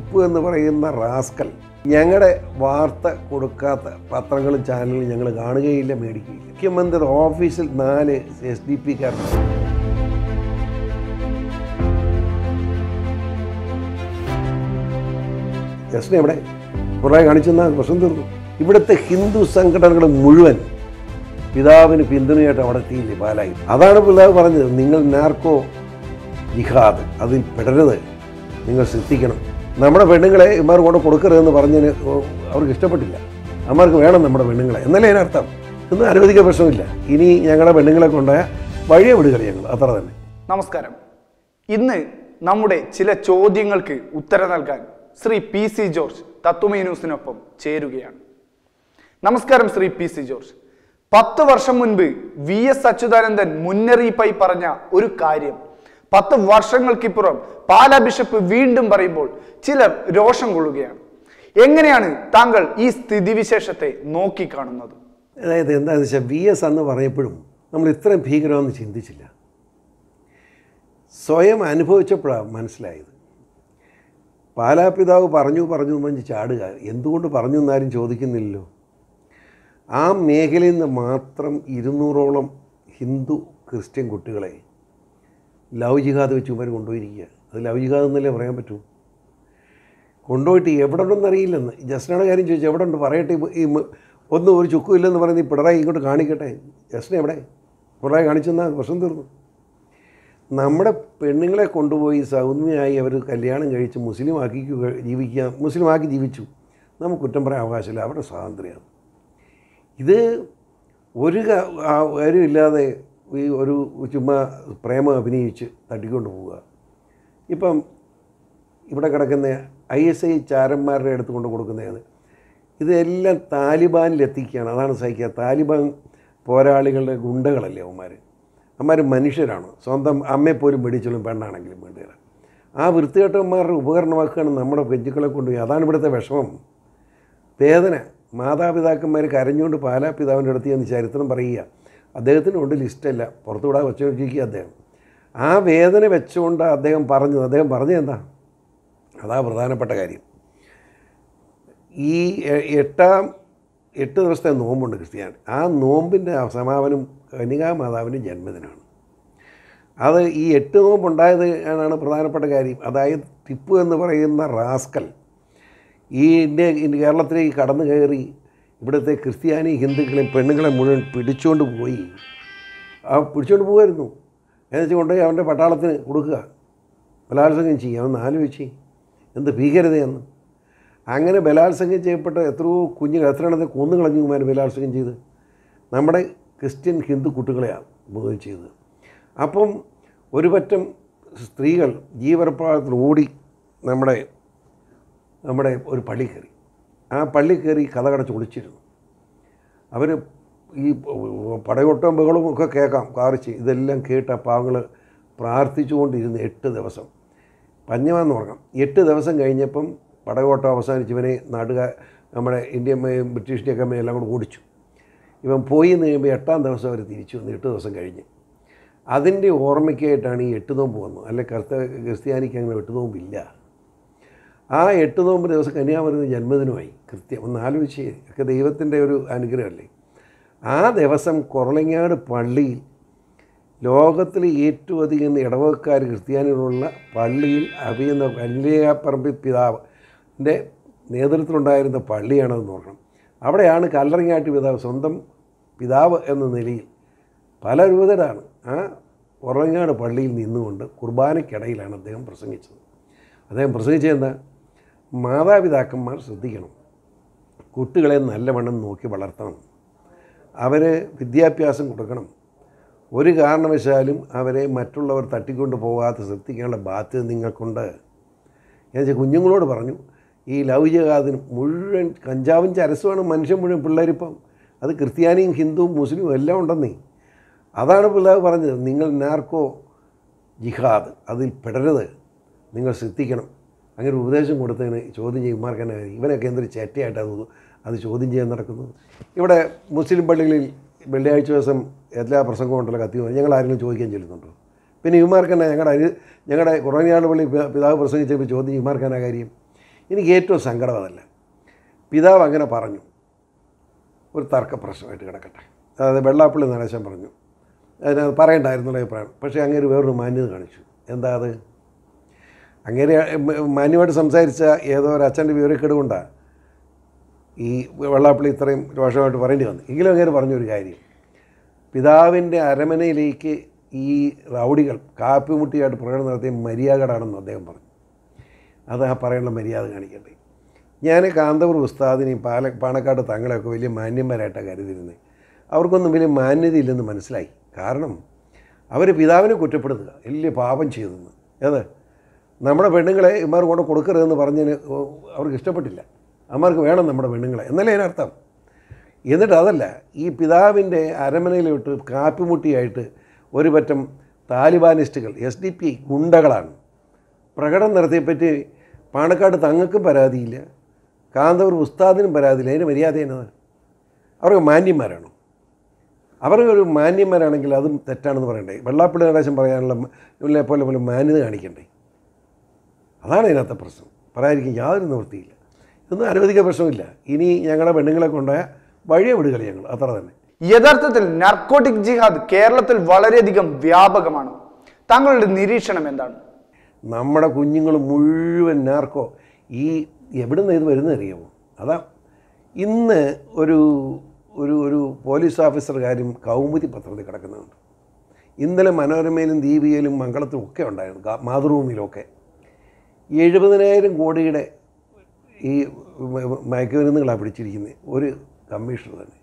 ടിപ്പു എന്ന് പറയുന്ന റാസ്കൽ ഞങ്ങളുടെ വാർത്ത കൊടുക്കാത്ത പത്രങ്ങളും ചാനലുകളും ഞങ്ങൾ കാണുകയില്ല മേടിക്കുകയില്ല മുഖ്യമന്ത്രി ഓഫീസിൽ നാല് എസ് ഡി പി കാരുണ്ട് ജസ്റ്റിനെ എവിടെ കുറേ കാണിച്ചെന്നാ പ്രശ്നം തീർന്നു ഇവിടുത്തെ ഹിന്ദു സംഘടനകൾ മുഴുവൻ പിതാവിന് പിന്തുണയായിട്ട് അവിടെ എത്തിയില്ലേ പാലായി അതാണ് പിതാവ് പറഞ്ഞത് നിങ്ങൾ നാർക്കോ ജിഹാദ് അതിൽ പെടരുത് നിങ്ങൾ ശ്രദ്ധിക്കണം നമ്മുടെ പെണ്ണുങ്ങളെ ഇമാർ കൊണ്ട് കൊടുക്കരുതെന്ന് പറഞ്ഞതിന് അവർക്ക് ഇഷ്ടപ്പെട്ടില്ല അമ്മമാർക്ക് വേണം നമ്മുടെ പെണ്ണുങ്ങളെ എന്നല്ലേ അതിനർത്ഥം ഇതൊന്നും അനുവദിക്കാൻ പ്രശ്നമില്ല ഇനി ഞങ്ങളുടെ പെണ്ണുങ്ങളെ കൊണ്ട് വഴിയെ വിടുകയാണ് ഞങ്ങൾ അത്ര തന്നെ നമസ്കാരം ഇന്ന് നമ്മുടെ ചില ചോദ്യങ്ങൾക്ക് ഉത്തരം നൽകാൻ ശ്രീ പി സി ജോർജ് തത്വമേ ന്യൂസിനൊപ്പം ചേരുകയാണ് നമസ്കാരം ശ്രീ പി സി ജോർജ് പത്ത് വർഷം മുൻപ് വി എസ് അച്യുതാനന്ദൻ മുന്നറിയിപ്പായി പറഞ്ഞ ഒരു കാര്യം പത്ത് വർഷങ്ങൾക്കിപ്പുറം പാലാ ബിഷപ്പ് വീണ്ടും പറയുമ്പോൾ ചിലർ രോഷം കൊള്ളുകയാണ് എങ്ങനെയാണ് താങ്കൾ ഈ സ്ഥിതിവിശേഷത്തെ നോക്കിക്കാണുന്നത് അതായത് എന്താണെന്ന് വെച്ചാൽ വി എസ് അന്ന് പറയപ്പോഴും നമ്മൾ ഇത്രയും ഭീകരമെന്ന് ചിന്തിച്ചില്ല സ്വയം അനുഭവിച്ചപ്പോഴാണ് മനസ്സിലായത് പാലാപിതാവ് പറഞ്ഞു പറഞ്ഞു എന്ന് പറഞ്ഞ് ചാടുക എന്തുകൊണ്ട് പറഞ്ഞു എന്നാരും ചോദിക്കുന്നില്ലല്ലോ ആ മേഖലയിൽ നിന്ന് മാത്രം ഇരുന്നൂറോളം ഹിന്ദു ക്രിസ്ത്യൻ കുട്ടികളെ ലവ് ജിഹാദ് വെച്ച് ഉമ്മർ കൊണ്ടുപോയിരിക്കുക അത് ലവ് ജിഹാദ് എന്നല്ലേ പറയാൻ പറ്റൂ കൊണ്ടുപോയിട്ട് എവിടെ ഉണ്ടെന്ന് അറിയില്ലെന്ന് ജസ്റ്റിനോട് കാര്യം ചോദിച്ചു എവിടെ ഉണ്ട് പറയട്ടെ ഈ- ഈ മ- ഒന്നും ഒരു ചുക്കും ഇല്ലെന്ന് പറയുന്നത് ഈ പിണറായി ഇങ്ങോട്ട് കാണിക്കട്ടെ ജസ്റ്റിനെ എവിടെ പിണറായി കാണിച്ചെന്നാൽ പ്രശ്നം തീർന്നു നമ്മുടെ പെണ്ണുങ്ങളെ കൊണ്ടുപോയി സൗമ്യമായി അവർ കല്യാണം കഴിച്ച് മുസ്ലിം ആക്കി ജീവിക്കുക മുസ്ലിം ആക്കി ജീവിച്ചു നമുക്ക് കുറ്റം പറയാൻ അവകാശമില്ല അവരുടെ സ്വാതന്ത്ര്യമാണ് ഇത് ഒരു ക- ആ- കാര്യമില്ലാതെ ഈ ഒരു ചുമ്മാ പ്രേമം അഭിനയിച്ച് തട്ടിക്കൊണ്ട് പോവുക ഇപ്പം ഇവിടെ കിടക്കുന്ന ഐ എസ് ഐ ചാരന്മാരുടെ അടുത്ത് കൊണ്ട് കൊടുക്കുന്നതാണ് ഇതെല്ലാം താലിബാനിൽ എത്തിക്കുകയാണ് അതാണ് സഹിക്കുക താലിബാൻ പോരാളികളുടെ ഗുണ്ടകളല്ലേ അവന്മാർ അവന്മാർ മനുഷ്യരാണ് സ്വന്തം അമ്മയെപ്പോലും വെടിച്ചോളും പെണ്ണാണെങ്കിലും വേണ്ടിയില്ല ആ വൃത്തികെട്ടന്മാരുടെ ഉപകരണമാക്കുകയാണ് നമ്മുടെ ബന്ധുക്കളെ കൊണ്ടുപോയി അതാണ് ഇവിടുത്തെ വിഷമം വേദന മാതാപിതാക്കന്മാർ കരഞ്ഞുകൊണ്ട് പാലാ പിതാവിൻ്റെ അടുത്ത് ചെന്ന് ചരിത്രം പറയുക അദ്ദേഹത്തിനുണ്ട് ലിസ്റ്റല്ല പുറത്തുവിടാൻ വെച്ച് വെച്ചിരിക്കുക അദ്ദേഹം ആ വേദന വെച്ചുകൊണ്ട് അദ്ദേഹം പറഞ്ഞത് അദ്ദേഹം പറഞ്ഞത് എന്താ അതാ പ്രധാനപ്പെട്ട കാര്യം ഈ എ- എട്ടാം എട്ട് ദിവസത്തെ നോമ്പുണ്ട് ക്രിസ്ത്യാനി ആ നോമ്പിൻ്റെ സമാപനം കന്യകാ മാതാവിൻ്റെ ജന്മദിനമാണ് അത് ഈ എട്ട് നോമ്പുണ്ടായത് ആണ് പ്രധാനപ്പെട്ട കാര്യം അതായത് ടിപ്പു എന്ന് പറയുന്ന റാസ്കൽ ഈ ഇന്ത്യ ഇന്ത്യ കേരളത്തിലേക്ക് കടന്നു കയറി ഇവിടുത്തെ ക്രിസ്ത്യാനി ഹിന്ദുക്കളെയും പെണ്ണുങ്ങളെ മുഴുവൻ പിടിച്ചുകൊണ്ട് പോയി ആ പിടിച്ചുകൊണ്ട് പോകുമായിരുന്നു എന്നുവെച്ചാൽ കൊണ്ടുപോയി അവൻ്റെ പട്ടാളത്തിന് കൊടുക്കുക ബലാത്സംഗം ചെയ്യും അവൻ ആലോചിച്ച് എന്ത് ഭീകരതയെന്ന് അങ്ങനെ ബലാത്സംഗം ചെയ്യപ്പെട്ട എത്രയോ കുഞ്ഞുങ്ങൾ എത്ര എണ്ണത്തെ കൊന്നു കളഞ്ഞുമാർ ബലാത്സംഗം ചെയ്ത് നമ്മുടെ ക്രിസ്ത്യൻ ഹിന്ദു കുട്ടികളെയാണ് മുഖം ചെയ്തത് അപ്പം ഒരു പറ്റം സ്ത്രീകൾ ജീവനപ്രായത്തിൽ ഓടി നമ്മുടെ നമ്മുടെ ഒരു പള്ളി കയറി ആ പള്ളി കയറി കഥ കടച്ച് ഒളിച്ചിരുന്നു അവർ ഈ പടയോട്ടവും ബഹളവും ഒക്കെ കേൾക്കാം കാറിച്ച് ഇതെല്ലാം കേട്ട പാവങ്ങൾ പ്രാർത്ഥിച്ചുകൊണ്ടിരുന്ന് എട്ട് ദിവസം പഞ്ഞമാന്ന് ഉറങ്ങാം എട്ട് ദിവസം കഴിഞ്ഞപ്പം പടയോട്ടം അവസാനിച്ച് ഇവനെ നാട്ടുക നമ്മുടെ ഇന്ത്യൻ മേ- ബ്രിട്ടീഷിൻ്റെയൊക്കെ മേ എല്ലാം കൂടെ ഓടിച്ചു ഇവൻ പോയി എന്ന് കഴിയുമ്പോൾ എട്ടാം ദിവസം അവർ തിരിച്ചു വന്നു എട്ട് ദിവസം കഴിഞ്ഞ് അതിൻ്റെ ഓർമ്മയ്ക്കായിട്ടാണ് ഈ എട്ട് നോമ്പ് വന്നത് അല്ലെ കർത്ത ക്രിസ്ത്യാനിക്ക് അങ്ങനെ എട്ട് നോമ്പില്ല ആ എട്ട് നോമ്പ് ദിവസം കന്യാകുമാരി ജന്മദിനമായി കൃത്യം ഒന്ന് ആലോചിച്ച് ഒക്കെ ദൈവത്തിൻ്റെ ഒരു അനുഗ്രഹമല്ലേ ആ ദിവസം കുറളങ്ങാട് പള്ളിയിൽ ലോകത്തിലെ ഏറ്റവും അധികം ഇടവകക്കാർ ക്രിസ്ത്യാനികളുള്ള പള്ളിയിൽ അഭിയുന്ന കല്യാപ്പറമ്പി പിതാവിൻ്റെ നേതൃത്വത്തിലുണ്ടായിരുന്ന പള്ളിയാണെന്ന് നോക്കണം അവിടെയാണ് കല്ലറങ്ങാട്ട് പിതാവ് സ്വന്തം പിതാവ് എന്ന നിലയിൽ പല രൂപതരാണ് ആ ഉറങ്ങാട് പള്ളിയിൽ നിന്നുകൊണ്ട് കുർബാനയ്ക്കിടയിലാണ് അദ്ദേഹം പ്രസംഗിച്ചത് അദ്ദേഹം പ്രസംഗിച്ചത് എന്താ മാതാപിതാക്കന്മാർ ശ്രദ്ധിക്കണം കുട്ടികളെ നല്ലവണ്ണം നോക്കി വളർത്തണം അവരെ വിദ്യാഭ്യാസം കൊടുക്കണം ഒരു കാരണവശാലും അവരെ മറ്റുള്ളവർ തട്ടിക്കൊണ്ട് പോകാതെ ശ്രദ്ധിക്കാനുള്ള ബാധ്യത നിങ്ങൾക്കുണ്ട് എന്നുവെച്ചാൽ കുഞ്ഞുങ്ങളോട് പറഞ്ഞു ഈ ലവ് ജിഹാദിന് മുഴുവൻ കഞ്ചാവും ചരസുമാണ് മനുഷ്യൻ മുഴുവൻ പിള്ളേരിപ്പം അത് ക്രിസ്ത്യാനിയും ഹിന്ദുവും മുസ്ലിമും എല്ലാം ഉണ്ടെന്നേ അതാണ് പിള്ളേർ പറഞ്ഞത് നിങ്ങൾ നാർക്കോ ജിഹാദ് അതിൽ പെടരുത് നിങ്ങൾ ശ്രദ്ധിക്കണം അങ്ങനെ ഒരു ഉപദേശം കൊടുത്തതിന് ചോദ്യം ചെയ്യുമാർക്ക് തന്നെ ഇവനൊക്കെ എന്തൊരു ചേറ്റയായിട്ട് അത് അത് ചോദ്യം ചെയ്യാൻ നടക്കുന്നത് ഇവിടെ മുസ്ലിം പള്ളികളിൽ വെള്ളിയാഴ്ച ദിവസം എല്ലാ പ്രസംഗവും ഉണ്ടല്ലോ കത്തി വന്ന് ഞങ്ങൾ ആരെങ്കിലും ചോദിക്കാൻ ചെല്ലുന്നുണ്ടോ പിന്നെ ഇവന്മാർക്ക് തന്നെ ഞങ്ങളുടെ അരി ഞങ്ങളുടെ കുറഞ്ഞാട് പള്ളി പി- പിതാവ് പ്രസംഗിച്ചപ്പോൾ ചോദ്യം ഇവന്മാർക്ക് തന്നെ കാര്യം എനിക്ക് ഏറ്റവും സങ്കടം അതല്ല പിതാവ് അങ്ങനെ പറഞ്ഞു ഒരു തർക്ക പ്രശ്നമായിട്ട് കിടക്കട്ടെ അതായത് വെള്ളാപ്പള്ളി നടേശൻ പറഞ്ഞു അതിനകത്ത് പറയണ്ടായിരുന്നുള്ള അഭിപ്രായം പക്ഷേ അങ്ങനെ വേറൊരു മാന്യത കാണിച്ചു എന്താ അത് അങ്ങനെ മാന്യമായിട്ട് സംസാരിച്ച ഏതോ ഒരു അച്ഛൻ്റെ വിവരക്കേട് കൊണ്ടാണ് ഈ വെള്ളാപ്പള്ളി ഇത്രയും രോഷമായിട്ട് പറയേണ്ടി വന്നു എങ്കിലും അങ്ങനെ പറഞ്ഞൊരു കാര്യം പിതാവിൻ്റെ അരമനയിലേക്ക് ഈ റൗഡികൾ കാപ്പിമുട്ടിയായിട്ട് പ്രകടനം നടത്തിയ മര്യാദകളാണെന്ന് അദ്ദേഹം പറഞ്ഞു അത് ആ പറയാനുള്ള മര്യാദ കാണിക്കണ്ടേ ഞാൻ കാന്തപുർ ഉസ്താദിനെയും പാല പാണക്കാട് തങ്ങളെയൊക്കെ വലിയ മാന്യന്മാരായിട്ടാണ് കരുതിയിരുന്നത് അവർക്കൊന്നും വലിയ മാന്യതയില്ലെന്ന് മനസ്സിലായി കാരണം അവർ പിതാവിനെ കുറ്റപ്പെടുത്തുക വലിയ പാപം ചെയ്തെന്ന് ഏത് നമ്മുടെ പെണ്ണുങ്ങളെ ഇമാർ കൊണ്ട് കൊടുക്കരുതെന്ന് പറഞ്ഞതിന് അവർക്ക് ഇഷ്ടപ്പെട്ടില്ല അമ്മമാർക്ക് വേണം നമ്മുടെ പെണ്ണുങ്ങളെ എന്നല്ലേ അതിനർത്ഥം എന്നിട്ട് അതല്ല ഈ പിതാവിൻ്റെ അരമനയിലോട്ട് കാപ്പിമുട്ടിയായിട്ട് ഒരു പറ്റം താലിബാനിസ്റ്റുകൾ എസ് ഡി പി ഗുണ്ടകളാണ് പ്രകടനം നടത്തിയപ്പറ്റി പാണക്കാട് തങ്ങൾക്കും പരാതിയില്ല കാന്തപുർ ഉസ്താദിനും പരാതിയില്ല അതിന് മര്യാദ എന്നതാണ് അവർക്ക് മാന്യന്മാരാണോ അവർ ഒരു മാന്യന്മാരാണെങ്കിൽ അതും തെറ്റാണെന്ന് പറയണ്ടേ വെള്ളാപ്പള്ളി നടേശം പറയാനുള്ള ഇവരെ പോലെ പോലെ മാന്യത കാണിക്കണ്ടേ അതാണ് ഇതിനകത്തെ പ്രശ്നം പറയാതിരിക്കും യാതൊരു നിവൃത്തിയില്ല ഇതൊന്നും അനുവദിക്കാൻ പ്രശ്നമില്ല ഇനി ഞങ്ങളുടെ പെണ്ണുങ്ങളെ കൊണ്ടുപോയ വഴിയെ വിടുകയില്ല ഞങ്ങൾ അത്ര തന്നെ യഥാർത്ഥത്തിൽ നർക്കോട്ടിക് ജിഹാദ് കേരളത്തിൽ വളരെയധികം വ്യാപകമാണ് താങ്കളുടെ നിരീക്ഷണം എന്താണ് നമ്മുടെ കുഞ്ഞുങ്ങൾ മുഴുവൻ നാർക്കോ ഈ എവിടുന്ന് ഇത് വരുന്നത് അറിയാമോ അതാ ഇന്ന് ഒരു ഒരു ഒരു പോലീസ് ഓഫീസർ കാര്യം കൗമുദി പത്രത്തിൽ കിടക്കുന്നുണ്ട് ഇന്നലെ മനോരമയിലും ദീപികയിലും മംഗളത്തിലും ഒക്കെ ഉണ്ടായിരുന്നു ഗാ- മാതൃഭൂമിയിലൊക്കെ എഴുപതിനായിരം കോടിയുടെ ഈ മ- മയക്കുമരുന്നുകളാണ് പിടിച്ചിരിക്കുന്നത് ഒരു കമ്മീഷണർ തന്നെ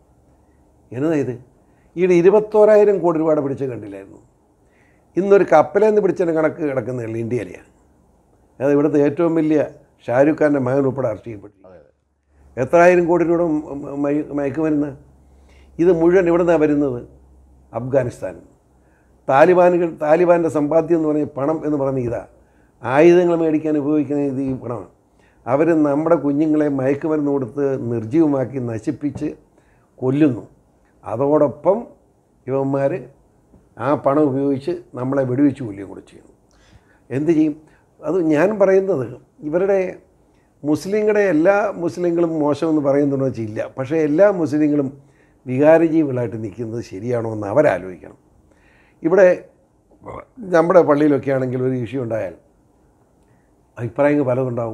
എന്നതാ ഇത് ഈയിടെ ഇരുപത്തോരായിരം കോടി രൂപയുടെ പിടിച്ച കണ്ടില്ലായിരുന്നു ഇന്നൊരു കപ്പലിൽ നിന്ന് പിടിച്ചതിന് കണക്ക് കിടക്കുന്നതല്ല ഇന്ത്യയിലെയാണ് അത് ഇവിടുത്തെ ഏറ്റവും വലിയ ഷാരൂഖ് ഖാൻ്റെ മകൻ ഉൾപ്പെടെ അറസ്റ്റ് ചെയ്യപ്പെട്ടു എത്രായിരം കോടി രൂപ മ- മയ- മയക്കുമരുന്ന് ഇത് മുഴുവൻ ഇവിടെ നിന്നാണ് വരുന്നത് അഫ്ഗാനിസ്ഥാൻ താലിബാനുകൾ താലിബാൻ്റെ സമ്പാദ്യം എന്ന് പറഞ്ഞ പണം എന്ന് പറഞ്ഞ ഇതാ ആയുധങ്ങൾ മേടിക്കാൻ ഉപയോഗിക്കുന്ന ഇത് ഈ പണമാണ് അവർ നമ്മുടെ കുഞ്ഞുങ്ങളെ മയക്കുമരുന്ന് കൊടുത്ത് നിർജീവമാക്കി നശിപ്പിച്ച് കൊല്ലുന്നു അതോടൊപ്പം ഇവന്മാർ ആ പണം ഉപയോഗിച്ച് നമ്മളെ വെടിവെച്ച് കൊല്ലുകയും കൂടെ ചെയ്യുന്നു എന്ത് ചെയ്യും അത് ഞാൻ പറയുന്നത് ഇവരുടെ മുസ്ലിങ്ങളുടെ എല്ലാ മുസ്ലിങ്ങളും മോശമെന്ന് പറയുന്നുണ്ടോ വെച്ചാൽ ഇല്ല പക്ഷേ എല്ലാ മുസ്ലിങ്ങളും വികാരജീവികളായിട്ട് നിൽക്കുന്നത് ശരിയാണോ എന്ന് അവരാലോചിക്കണം ഇവിടെ നമ്മുടെ പള്ളിയിലൊക്കെ ആണെങ്കിൽ ഒരു ഇഷ്യൂ ഉണ്ടായാൽ അഭിപ്രായങ്ങൾ പലതുണ്ടാവും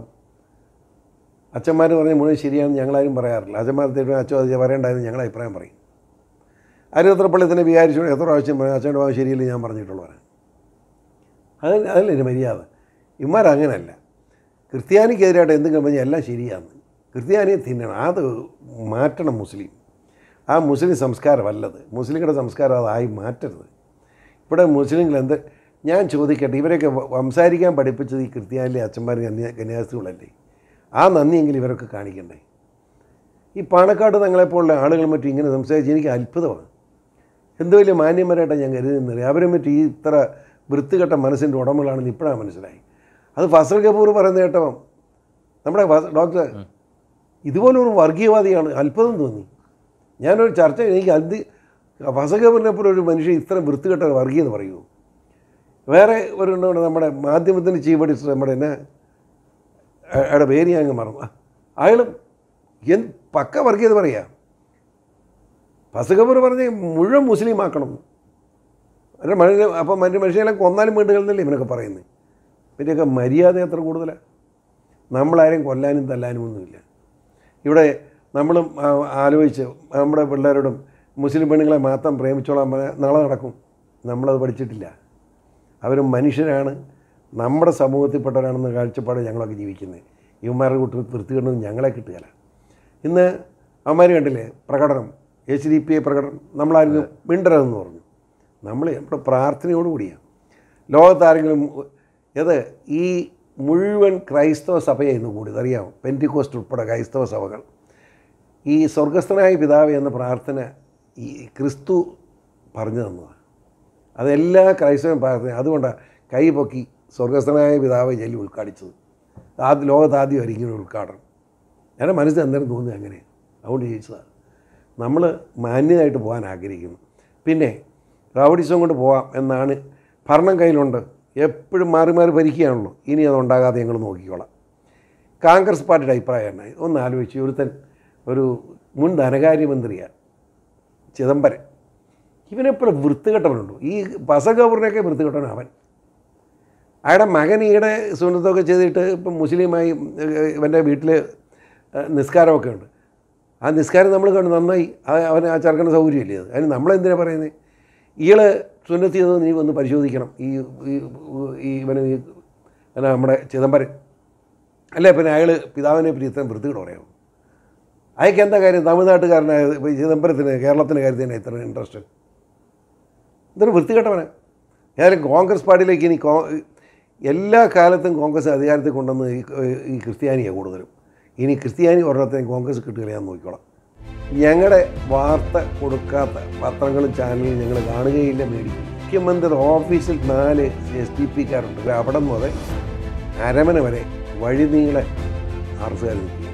അച്ഛന്മാർ പറഞ്ഞ മുഴുവൻ ശരിയാണെന്ന് ഞങ്ങളാരും പറയാറില്ല അച്ഛന്മാർ തരുമ്പോൾ അച്ഛൻ അത് പറയേണ്ടായെന്ന് ഞങ്ങൾ അഭിപ്രായം പറയും അരുപത്ര തന്നെ വിചാരിച്ചു എത്ര പ്രാവശ്യം പറഞ്ഞു അച്ഛൻ്റെ ഭാഗം ശരിയില്ല ഞാൻ പറഞ്ഞിട്ടുള്ളവരാണ് അത് അതല്ല ഒരു മര്യാദ ഇവന്മാരങ്ങനല്ല ക്രിസ്ത്യാനിക്കെതിരായിട്ട് എന്തെങ്കിലും പറഞ്ഞാൽ എല്ലാം ശരിയാണ് ക്രിസ്ത്യാനിയെ തിന്നണം അത് മാറ്റണം മുസ്ലിം ആ മുസ്ലിം സംസ്കാരമല്ലത് മുസ്ലിങ്ങളുടെ സംസ്കാരം അതായി മാറ്റരുത് ഇവിടെ മുസ്ലിങ്ങൾ എന്ത് ഞാൻ ചോദിക്കട്ടെ ഇവരൊക്കെ വ- സംസാരിക്കാൻ പഠിപ്പിച്ചത് ഈ ക്രിസ്ത്യാനിലെ അച്ഛന്മാരും കന്യാ കന്യാസ്ത്രീകളല്ലേ ആ നന്ദിയെങ്കിലും ഇവരൊക്കെ കാണിക്കണ്ടേ ഈ പാണക്കാട് തങ്ങളെപ്പോലുള്ള ആളുകൾ മറ്റും ഇങ്ങനെ സംസാരിച്ച് എനിക്ക് അത്ഭുതമാണ് എന്ത് വലിയ മാന്യന്മാരായിട്ടാണ് ഞാൻ കരുതുന്നത് അവരെ മറ്റും ഈ ഇത്ര വൃത്തികെട്ട മനസ്സിൻ്റെ ഉടമകളാണെന്ന് ഇപ്പോഴാണ് മനസ്സിലായി അത് ഫസൽ കപൂർ പറയുന്ന കേട്ടവൻ നമ്മുടെ ഫസ- ഡോക്ടർ ഇതുപോലെ ഒരു വർഗീയവാദിയാണ് അത്ഭുതം തോന്നി ഞാനൊരു ചർച്ച എനിക്ക് അന്തി ഫസൽ കപൂറിനെ പോലെ ഒരു മനുഷ്യൻ ഇത്ര വൃത്തികെട്ട ഒരു വർഗീയെന്ന് പറയുമോ വേറെ ഒരു ഉണ്ട് നമ്മുടെ മാധ്യമത്തിൻ്റെ ചീഫ് എഡിറ്റർ നമ്മുടെ എന്നെ അയാളുടെ പേര് ഞാൻ അങ്ങ് മറന്നു ആ, അയാളും എന്ത് പക്ക വർഗീയത പറയാ ഫസകബൂർ പറഞ്ഞ് മുഴുവൻ മുസ്ലിം ആക്കണം അല്ല മനുഷ്യ അപ്പം മറ്റു മനുഷ്യനെ കൊന്നാലും വീണ്ടുകളെന്നല്ലേ ഇവനൊക്കെ പറയുന്നത് ഇവൻ്റെയൊക്കെ മര്യാദ എത്ര കൂടുതലാണ് നമ്മളാരെയും കൊല്ലാനും തല്ലാനും ഒന്നുമില്ല ഇവിടെ നമ്മളും ആ, ആലോചിച്ച് നമ്മുടെ പിള്ളേരോടും മുസ്ലിം പെണ്ണുങ്ങളെ മാത്രം പ്രേമിച്ചോളാൻ പറഞ്ഞാൽ നാളെ നടക്കും നമ്മളത് പഠിച്ചിട്ടില്ല അവർ മനുഷ്യരാണ് നമ്മുടെ സമൂഹത്തിൽപ്പെട്ടവരാണെന്ന കാഴ്ചപ്പാട് ഞങ്ങളൊക്കെ ജീവിക്കുന്നത് ഇവന്മാരുടെ കൂട്ടി വൃത്തികെട്ടൊന്നും ഞങ്ങളെ കിട്ടുകയില്ല ഇന്ന് അവന്മാർ കണ്ടില്ലേ പ്രകടനം എച്ച് ഡി പി ഐ പ്രകടനം നമ്മളാരും മിണ്ടരുതെന്ന് പറഞ്ഞു നമ്മൾ നമ്മുടെ പ്രാർത്ഥനയോടുകൂടിയാണ് ലോകത്താരെങ്കിലും ഏത് ഈ മുഴുവൻ ക്രൈസ്തവ സഭയായിരുന്നു കൂടിയത് അറിയാമോ പെൻറ്റിക്കോസ്റ്റ് ഉൾപ്പെടെ ക്രൈസ്തവ സഭകൾ ഈ സ്വർഗസ്ഥനായ പിതാവ് എന്ന പ്രാർത്ഥന ഈ ക്രിസ്തു പറഞ്ഞു തന്നതാണ് അതെല്ലാ ക്രൈസ്തവൻ പ്രാർത്ഥന അതുകൊണ്ടാണ് കൈ പൊക്കി സ്വർഗസ്ഥനായ പിതാവ് ജല്ലി ഉദ്ഘാടിച്ചത് ആദ്യ ലോകത്താദ്യം ഇങ്ങനെ ഉദ്ഘാടനം എൻ്റെ മനസ്സിൽ എന്തെങ്കിലും തോന്നി അങ്ങനെ അതുകൊണ്ട് ചോദിച്ചതാണ് നമ്മൾ മാന്യമായിട്ട് പോകാൻ ആഗ്രഹിക്കുന്നു പിന്നെ റൗഡിസം കൊണ്ട് പോവാം എന്നാണ് ഭരണം കയ്യിലുണ്ട് എപ്പോഴും മാറി മാറി ഭരിക്കുകയാണല്ലോ ഇനി അതുണ്ടാകാതെ ഞങ്ങൾ നോക്കിക്കോളാം കോൺഗ്രസ് പാർട്ടിയുടെ അഭിപ്രായമാണ് ഒന്ന് ആലോചിച്ച് ഒരുത്തൻ ഒരു മുൻ ധനകാര്യമന്ത്രിയാണ് ചിദംബരം ഇവനെപ്പോഴും വൃത്തികെട്ടവനുണ്ടോ ഈ ബസഗൗറിനെയൊക്കെ വൃത്തികെട്ടവൻ അവൻ അയാളുടെ മകൻ ഈയിടെ സുന്നത്തൊക്കെ ചെയ്തിട്ട് ഇപ്പം മുസ്ലിമായി ഏഹ്, ഇവൻ്റെ വീട്ടിൽ നിസ്കാരമൊക്കെ ഉണ്ട് ആ നിസ്കാരം നമ്മൾ കണ്ട് നന്നായി ആ അവന് ആ ചെറുക്കൻ്റെ സൗകര്യമില്ലേ അത് അതിന് നമ്മളെന്തിനാണ് പറയുന്നത് ഇയാൾ സുന്നത്ത് ചെയ്തത് നീ വന്ന് പരിശോധിക്കണം ഈ ഈ- ഈ ഇവന് ഈ എന്നാ നമ്മുടെ ചിദംബരം അല്ലേ പിന്നെ അയാൾ പിതാവിനെ പറ്റി ഇത്രയും വൃത്തികേട് പറയാമോ അയാൾക്ക് എന്താ കാര്യം തമിഴ്നാട്ടുകാരനായ ഇപ്പൊ ഈ ചിദംബരത്തിന് കേരളത്തിൻ്റെ കാര്യത്തിന് ഇത്ര ഇൻട്രസ്റ്റ് ഇതൊരു വൃത്തികെട്ടവനാണ് ഏതായാലും കോൺഗ്രസ് പാർട്ടിയിലേക്ക് ഇനി കോ എല്ലാ കാലത്തും കോൺഗ്രസ് അധികാരത്തിൽ കൊണ്ടുവന്ന് ഈ ഈ ക്രിസ്ത്യാനിയാണ് കൂടുതലും ഇനി ക്രിസ്ത്യാനി ഒരെണ്ണത്തിന് കോൺഗ്രസ് കിട്ടുകയില്ല ഞാൻ നോക്കിക്കോളാം ഞങ്ങളുടെ വാർത്ത കൊടുക്കാത്ത പത്രങ്ങളും ചാനലും ഞങ്ങൾ കാണുകയില്ല മേടിക്കും മുഖ്യമന്ത്രി ഓഫീസിൽ നാല് എസ് ഡി പിക്കാരുണ്ട് അവിടെ മുതൽ അരമന വരെ വഴിനീളെ ആർസുകാർ നിൽക്കും